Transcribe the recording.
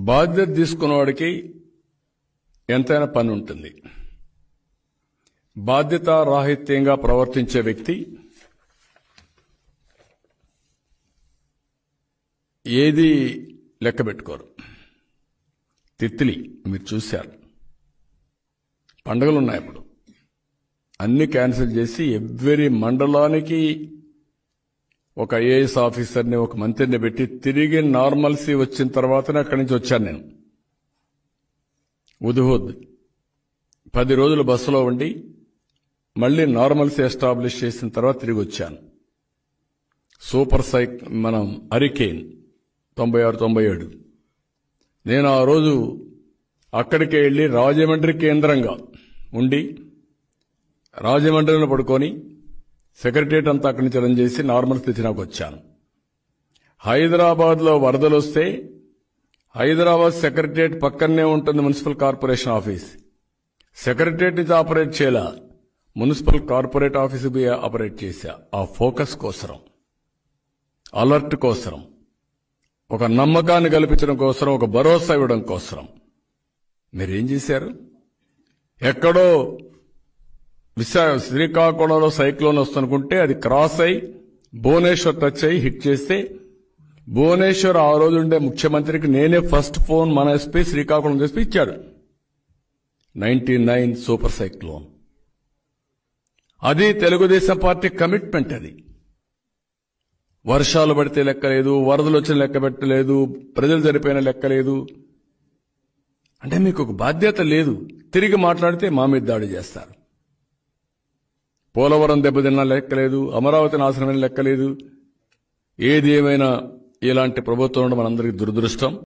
బాధ్యత తీసుకున్నవాడికి ఎంతైనా పని ఉంటుంది బాధ్యత రాహిత్యంగా ప్రవర్తించే వ్యక్తి ఏది లెక్క పెట్టుకోరు తిత్తిలి మీరు చూశారు పండుగలు ఉన్నాయి ఇప్పుడు అన్ని క్యాన్సిల్ చేసి ఎవ్రీ మండలానికి ఒక ఐఏఎస్ ఆఫీసర్ని ఒక మంత్రిని పెట్టి తిరిగి నార్మల్సీ వచ్చిన తర్వాతనే అక్కడి నుంచి వచ్చాను నేను ఉదుహుద్ పది రోజులు బస్సులో ఉండి మళ్ళీ నార్మల్సీ ఎస్టాబ్లిష్ చేసిన తర్వాత తిరిగి వచ్చాను సూపర్ సైక్ మనం హరికేన్ తొంభై ఆరు తొంభై ఏడు నేను ఆ రోజు అక్కడికి వెళ్లి రాజమండ్రి కేంద్రంగా ఉండి రాజమండ్రిలో పడుకొని సెక్రటరియట్ అంతా అక్కడి నుంచి రన్ చేసి నార్మల్ స్థితి నాకు వచ్చాను హైదరాబాద్లో వరదలు వస్తే హైదరాబాద్ సెక్రటరియట్ పక్కనే ఉంటుంది మున్సిపల్ కార్పొరేషన్ ఆఫీస్ సెక్రటరియట్ నుంచి ఆపరేట్ చేయాల మున్సిపల్ కార్పొరేట్ ఆఫీస్ పోయి ఆపరేట్ చేశా ఆ ఫోకస్ కోసరం అలర్ట్ కోసరం ఒక నమ్మకాన్ని కల్పించడం కోసం ఒక భరోసా ఇవ్వడం కోసరం మీరేం చేశారు ఎక్కడో విశా శ్రీకాకుళంలో సైక్లోన్ వస్తుందనుకుంటే అది క్రాస్ అయి భువనేశ్వర్ టచ్ అయి హిట్ చేస్తే భువనేశ్వర్ ఆ రోజు ఉండే ముఖ్యమంత్రికి నేనే ఫస్ట్ ఫోన్ మన ఎస్పీ శ్రీకాకుళం ఎస్పీ ఇచ్చాడు నైన్టీ నైన్ సూపర్ సైక్లోన్ అది తెలుగుదేశం పార్టీ కమిట్మెంట్ అది వర్షాలు పడితే లెక్కలేదు వరదలు వచ్చిన లెక్క పెట్టలేదు ప్రజలు చనిపోయిన లెక్కలేదు అంటే మీకు ఒక బాధ్యత లేదు తిరిగి మాట్లాడితే మా మీద దాడి చేస్తారు పోలవరం దెబ్బతిన్నా లెక్కలేదు అమరావతి నాశనమైన లెక్కలేదు ఏది ఏమైనా ఇలాంటి ప్రభుత్వం ఉండడం మనందరికీ దురదృష్టం